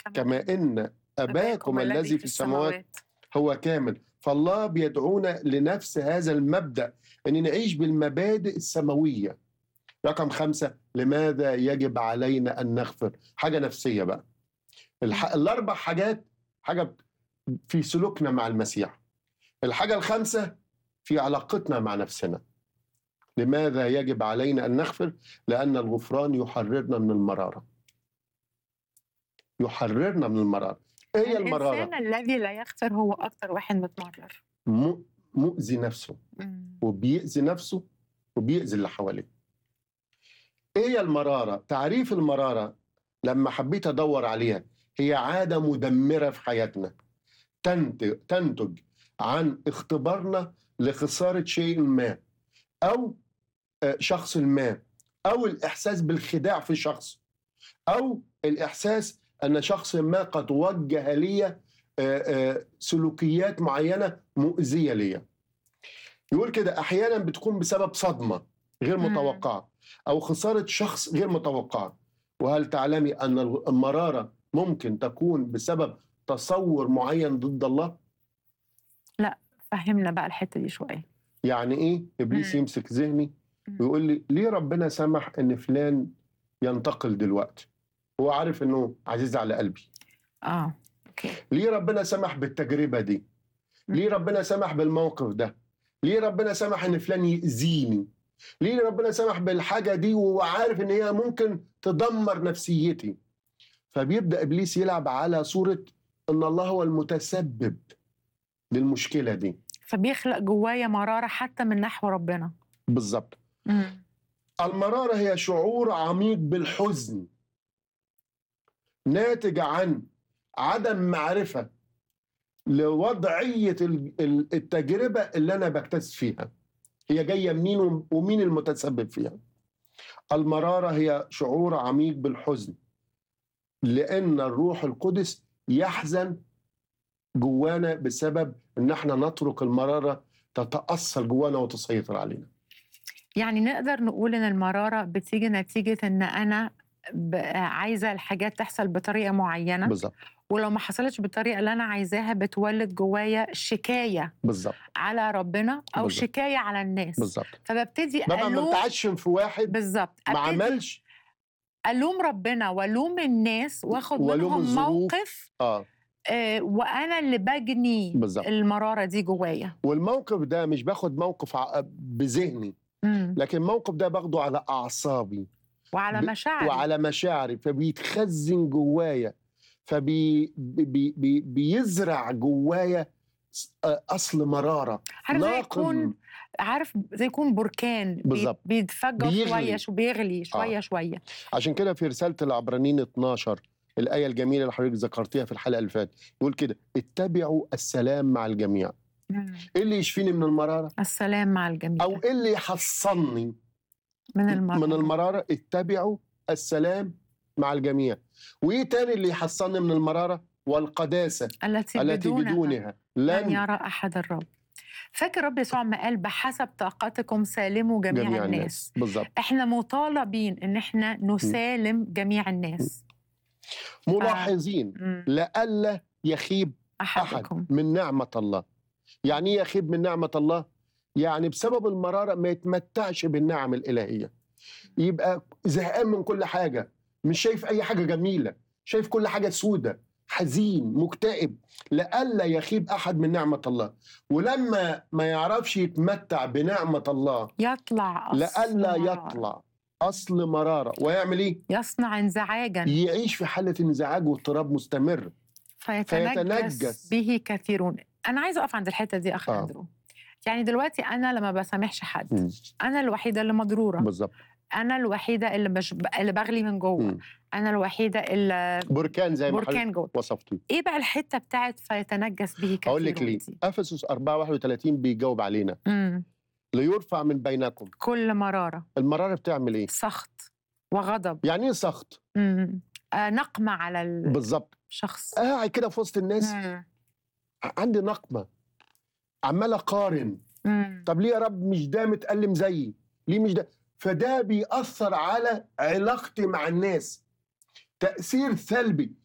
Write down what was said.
كما ان اباكم الذي في السماوات هو كامل فالله بيدعونا لنفس هذا المبدا ان نعيش بالمبادئ السماويه رقم خمسة لماذا يجب علينا أن نغفر حاجة نفسية بقى الح... الأربع حاجات حاجة في سلوكنا مع المسيح الحاجة الخامسة في علاقتنا مع نفسنا لماذا يجب علينا أن نغفر لأن الغفران يحررنا من المرارة يحررنا من المرارة إيه هي المرارة؟ الإنسان الذي لا يغفر هو أكتر واحد متمرر م... مؤذي نفسه مم. وبيأذي نفسه وبيأذي اللي حواليه ايه هي المرارة؟ تعريف المرارة لما حبيت ادور عليها هي عادة مدمرة في حياتنا تنتج, تنتج عن اختبارنا لخسارة شيء ما او آه، شخص ما او الاحساس بالخداع في شخص او الاحساس ان شخص ما قد وجه لي آه، آه، سلوكيات معينة مؤذية لي يقول كده احيانا بتكون بسبب صدمة غير مم. متوقعة أو خسارة شخص غير متوقعة وهل تعلمي أن المرارة ممكن تكون بسبب تصور معين ضد الله؟ فهمنا بقى الحتة دي شوية يعني إيه إبليس مم. يمسك ذهني مم. ويقول لي ليه ربنا سمح إن فلان ينتقل دلوقتي؟ هو عارف إنه عزيز على قلبي آه أوكي ليه ربنا سمح بالتجربة دي؟ ليه ربنا سمح بالموقف ده؟ ليه ربنا سمح ان فلان يأذيني؟ ليه ربنا سمح بالحاجة دي وهو عارف ان هي ممكن تدمر نفسيتي؟ فبيبدأ ابليس يلعب على صورة ان الله هو المتسبب للمشكلة دي فبيخلق جوايا مرارة حتى من نحو ربنا بالظبط مم. المرارة هي شعور عميق بالحزن ناتج عن عدم معرفة لوضعية ال- ال- التجربة اللي أنا بكتسب فيها هي جاية منين وم- ومين المتسبب فيها المرارة هي شعور عميق بالحزن لأن الروح القدس يحزن جوانا بسبب إن احنا نترك المرارة تتأثر جوانا وتسيطر علينا يعني نقدر نقول ان المرارة بتيجي نتيجة ان انا ب- عايزة الحاجات تحصل بطريقة معينة بالظبط ولو ما حصلتش بالطريقة اللي انا عايزاها بتولد جوايا شكاية بالظبط على ربنا او بالظبط. شكاية على الناس بالظبط فببتدي ببقى الوم متعشم في واحد بالظبط ما ابتدي عملش الوم ربنا والوم الناس واخد والوم منهم الظروف. موقف اه آه وانا اللي بجني بالظبط. المرارة دي جوايا والموقف ده مش باخد موقف ع- بذهني مم. لكن الموقف ده باخده على اعصابي وعلى ب- مشاعري وعلى مشاعري فبيتخزن جوايا فبي بي بي بيزرع جوايا س- آه، اصل مراره عارف زي ناقم. يكون عارف زي يكون بركان بي- بالظبط. بيتفجر بيغلي. شويه شو بيغلي شويه آه. شويه عشان كده في رساله العبرانيين 12 الايه الجميله اللي حضرتك ذكرتيها في الحلقه اللي فاتت يقول كده اتبعوا السلام مع الجميع مم. ايه اللي يشفيني من المراره السلام مع الجميع او ايه اللي يحصني من المرارة من المرارة اتبعوا السلام مع الجميع وإيه تاني اللي يحصلني من المرارة والقداسة التي, التي بدونها, بدونها لن لن يرى احد الرب فاكر رب يسوع ما قال بحسب طاقتكم سالموا جميع, جميع الناس. الناس بالظبط احنا مطالبين ان احنا نسالم جميع الناس ملاحظين مم. لئلا يخيب أحد احدكم من نعمة الله يعني إيه يخيب من نعمة الله يعني بسبب المرارة ما يتمتعش بالنعم الإلهية يبقى زهقان من كل حاجة مش شايف أي حاجة جميلة شايف كل حاجة سودة حزين مكتئب لئلا يخيب أحد من نعمة الله ولما ما يعرفش يتمتع بنعمة الله يطلع أصل لئلا مرارة. يطلع أصل مرارة ويعمل إيه؟ يصنع انزعاجا يعيش في حالة انزعاج واضطراب مستمر فيتنجس, فيتنجس. به كثيرون انا عايزه اقف عند الحته دي اخ آه. اندرو يعني دلوقتي انا لما بسامحش حد مم. انا الوحيده اللي مضروره بالظبط انا الوحيده اللي مش اللي بغلي من جوه مم. انا الوحيده اللي بركان زي ما بركان حضرتك جوه وصفتي ايه بقى الحته بتاعت فيتنجس به كثيرون اقول لك ليه دي؟ افسس 4 31 بيجاوب علينا مم. ليرفع من بينكم كل مراره المراره بتعمل ايه سخط وغضب يعني ايه سخط مم. آه نقمه على بالظبط الشخص قاعد كده في وسط الناس مم. عندي نقمه عمال اقارن مم. طب ليه يا رب مش ده متألم زيي ليه مش ده فده بيأثر على علاقتي مع الناس تأثير سلبي